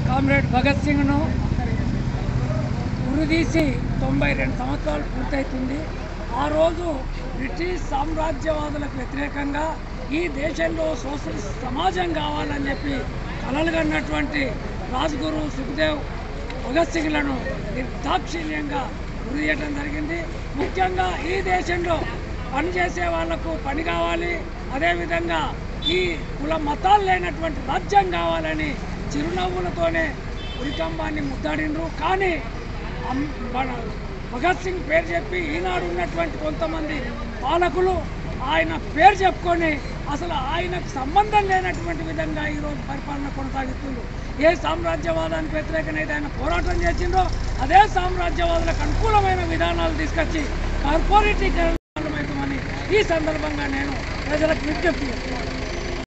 comrade Bhagat సింగ్ను ఉరిదీసి తొంభై రెండు సంవత్సరాలు పూర్తవుతుంది ఆ రోజు బ్రిటిష్ సామ్రాజ్యవాదులకు వ్యతిరేకంగా ఈ దేశంలో సోషలిస్ట్ సమాజం కావాలని చెప్పి కలలుగన్నటువంటి రాజ్గురు సుఖదేవ్ భగత్ సింగ్లను నిర్దాక్షిణ్యంగా ఉరి చేయడం జరిగింది ముఖ్యంగా ఈ దేశంలో పనిచేసే వాళ్లకు పని కావాలి అదేవిధంగా ఈ కుల మతాలు లేనటువంటి రాజ్యం కావాలని చిరునవ్వులతోనే ఉరికంబాన్ని ముద్దాడిండ్రు కానీ అమ్- మన భగత్ సింగ్ పేరు చెప్పి ఈనాడు ఉన్నటువంటి కొంతమంది పాలకులు ఆయన పేరు చెప్పుకొని అసలు ఆయనకు సంబంధం లేనటువంటి విధంగా ఈరోజు పరిపాలన కొనసాగిస్తుంది ఏ సామ్రాజ్యవాదానికి వ్యతిరేకంగా ఆయన పోరాటం చేసిండో అదే సామ్రాజ్యవాదులకు అనుకూలమైన విధానాలు తీసుకొచ్చి కార్పొరేటీకరణ అవుతామని ఈ సందర్భంగా నేను ప్రజలకు విజ్ఞప్తి చేస్తున్నాను